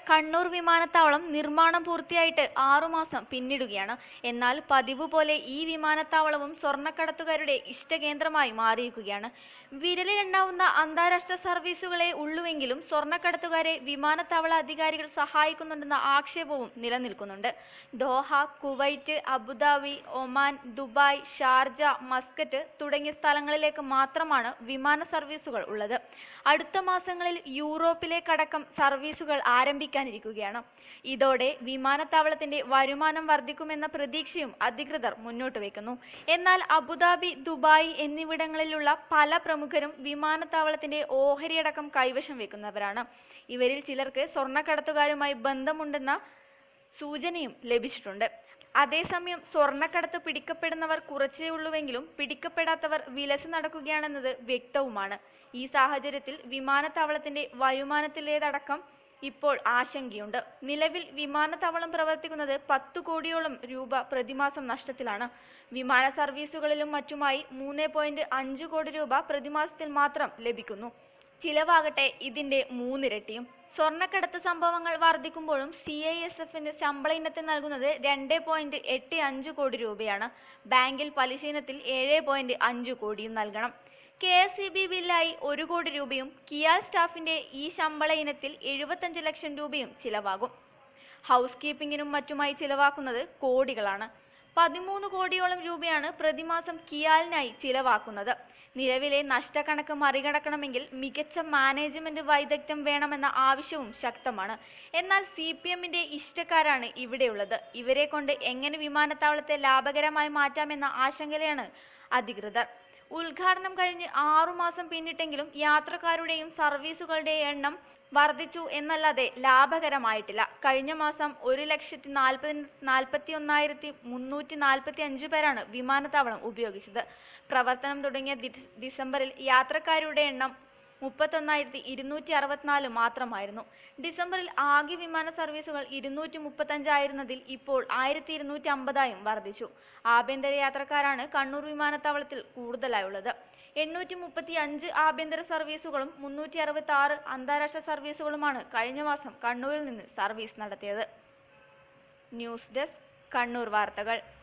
കണ്ണൂർ വിമാനത്താവളം നിർമ്മാണം പൂർത്തിയായിട്ട് ആറുമാസം പിന്നിടുകയാണ് എന്നാൽ പതിവ് പോലെ ഈ വിമാനത്താവളവും സ്വർണ്ണക്കടത്തുകാരുടെ ഇഷ്ടകേന്ദ്രമായി മാറിയിരിക്കുകയാണ് വിരലിലെണ്ണാവുന്ന അന്താരാഷ്ട്ര സർവീസുകളെ ഉള്ളുവെങ്കിലും സ്വർണ്ണക്കടത്തുകാരെ വിമാനത്താവള അധികാരികൾ സഹായിക്കുന്നുണ്ടെന്ന ആക്ഷേപവും നിലനിൽക്കുന്നുണ്ട് Doha Kuwait Abu Dhabi Oman Dubai Sharjah Muscat തുടങ്ങിയ സ്ഥലങ്ങളിലേക്ക് മാത്രമാണ് വിമാന സർവീസുകൾ ഉള്ളത് അടുത്ത മാസങ്ങളിൽ യൂറോപ്പിലേക്കടക്കം സർവീസുകൾ ആരംഭിക്കാനിരിക്കുകയാണ് ഇതോടെ വിമാനത്താവളത്തിന്റെ വരുമാനം വർദ്ധിക്കുമെന്ന പ്രതീക്ഷയും അധികൃതർ മുന്നോട്ട് വയ്ക്കുന്നു എന്നാൽ അബുദാബി ദുബായ് എന്നിവിടങ്ങളിലുള്ള പല പ്രമുഖരും വിമാനത്താവളത്തിന്റെ ഓഹരിയടക്കം കൈവശം വെക്കുന്നവരാണ് ഇവരിൽ ചിലർക്ക് സ്വർണ്ണക്കടത്തുകാരുമായി ബന്ധമുണ്ടെന്ന സൂചനയും ലഭിച്ചിട്ടുണ്ട് അതേസമയം സ്വർണ്ണക്കടത്ത് പിടിക്കപ്പെടുന്നവർ കുറച്ചേ ഉള്ളുവെങ്കിലും പിടിക്കപ്പെടാത്തവർ വിലസ് നടക്കുകയാണെന്നത് വ്യക്തവുമാണ് ഈ സാഹചര്യത്തിൽ വിമാനത്താവളത്തിന്റെ വരുമാനത്തിലേതടക്കം ഇപ്പോൾ ആശങ്കയുണ്ട് നിലവിൽ വിമാനത്താവളം പ്രവർത്തിക്കുന്നത് പത്തു കോടിയോളം രൂപ പ്രതിമാസം നഷ്ടത്തിലാണ് വിമാന സർവീസുകളിലും മറ്റുമായി മൂന്ന് പോയിന്റ് അഞ്ച് കോടി രൂപ പ്രതിമാസത്തിൽ മാത്രം ലഭിക്കുന്നു ചിലവാകട്ടെ ഇതിന്റെ മൂന്നിരട്ടിയും സ്വർണ്ണക്കടത്ത് സംഭവങ്ങൾ വർദ്ധിക്കുമ്പോഴും സി ഐ എസ് എഫിന് ശമ്പള ഇനത്തിൽ നൽകുന്നത് രണ്ട് പോയിന്റ് എട്ട് അഞ്ച് കോടി രൂപയാണ് ബാങ്കിൽ പലിശ ഇനത്തിൽ ഏഴ് പോയിന്റ് അഞ്ച് കോടിയും നൽകണം കെ എസ് ഇ ബി ബില്ലായി ഒരു കോടി രൂപയും കിയാൽ സ്റ്റാഫിന്റെ ഈ ശമ്പള ഇനത്തിൽ എഴുപത്തഞ്ച് ലക്ഷം രൂപയും ചിലവാകും ഹൗസ് കീപ്പിങ്ങിനും മറ്റുമായി ചിലവാക്കുന്നത് കോടികളാണ് പതിമൂന്ന് കോടിയോളം രൂപയാണ് പ്രതിമാസം കിയാലിനായി ചിലവാക്കുന്നത് നിലവിലെ നഷ്ടക്കണക്ക് മറികടക്കണമെങ്കിൽ മികച്ച മാനേജ്മെന്റ് വൈദഗ്ധ്യം വേണമെന്ന ആവശ്യവും ശക്തമാണ് എന്നാൽ സി പി എമ്മിന്റെ ഇഷ്ടക്കാരാണ് ഇവിടെയുള്ളത് ഇവരെ കൊണ്ട് എങ്ങനെ വിമാനത്താവളത്തെ ലാഭകരമായി മാറ്റാമെന്ന ആശങ്കയിലാണ് അധികൃതർ ഉദ്ഘാടനം കഴിഞ്ഞ് ആറുമാസം പിന്നിട്ടെങ്കിലും യാത്രക്കാരുടെയും സർവീസുകളുടെയും എണ്ണം വർദ്ധിച്ചു എന്നല്ലാതെ ലാഭകരമായിട്ടില്ല കഴിഞ്ഞ മാസം ഒരു ലക്ഷത്തി നാൽപ്പതി നാൽപ്പത്തി ഒന്നായിരത്തി മുന്നൂറ്റി നാൽപ്പത്തി അഞ്ച് പേരാണ് വിമാനത്താവളം ഉപയോഗിച്ചത് പ്രവർത്തനം തുടങ്ങിയ ദിസ്- ഡിസംബറിൽ യാത്രക്കാരുടെ എണ്ണം മുപ്പത്തൊന്നായിരത്തി ഇരുന്നൂറ്റി അറുപത്തിനാല് മാത്രമായിരുന്നു ഡിസംബറിൽ ആകെ വിമാന സർവീസുകൾ ഇരുന്നൂറ്റി മുപ്പത്തഞ്ചായിരുന്നതിൽ ഇപ്പോൾ ആയിരത്തി ഇരുന്നൂറ്റി അമ്പതായും വർദ്ധിച്ചു ആഭ്യന്തര യാത്രക്കാരാണ് കണ്ണൂർ വിമാനത്താവളത്തിൽ കൂടുതലായുള്ളത് എണ്ണൂറ്റി മുപ്പത്തി അഞ്ച് ആഭ്യന്തര സർവീസുകളും മുന്നൂറ്റി അറുപത്തി ആറ് അന്താരാഷ്ട്ര സർവീസുകളുമാണ് കഴിഞ്ഞ മാസം കണ്ണൂരിൽ നിന്ന് സർവീസ് നടത്തിയത് ന്യൂസ് ഡെസ്ക് കണ്ണൂർ വാർത്തകൾ